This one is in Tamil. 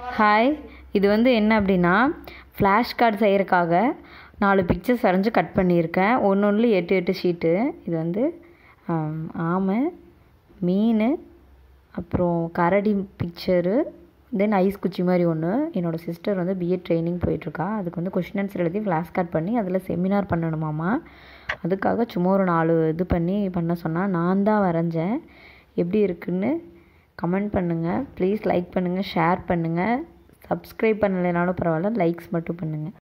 ஹாய் இது வந்து என்ன அப்படின்னா ஃப்ளாஷ் கார்டு செய்கிறக்காக நாலு பிக்சர்ஸ் வரைஞ்சி கட் பண்ணியிருக்கேன் ஒன்று ஒன்று எட்டு எட்டு ஷீட்டு இது வந்து ஆம், ஆமை மீன் அப்புறம் கரடி பிக்சரு தென் ஐஸ் குச்சி மாதிரி ஒன்று என்னோடய சிஸ்டர் வந்து பிஎட் ட்ரைனிங் போயிட்டுருக்கா அதுக்கு வந்து கொஷின் ஆன்சர் எழுதி ஃப்ளாஷ் கார்ட் பண்ணி அதில் செமினார் பண்ணணுமாமா அதுக்காக சும்மா ஒரு நாலு இது பண்ணி பண்ண சொன்னால் நான் தான் வரைஞ்சேன் எப்படி இருக்குன்னு கமெண்ட் பண்ணுங்கள் ப்ளீஸ் லைக் பண்ணுங்கள் ஷேர் பண்ணுங்கள் சப்ஸ்கிரைப் பண்ணலைனாலும் பரவாயில்ல லைக்ஸ் மட்டும் பண்ணுங்கள்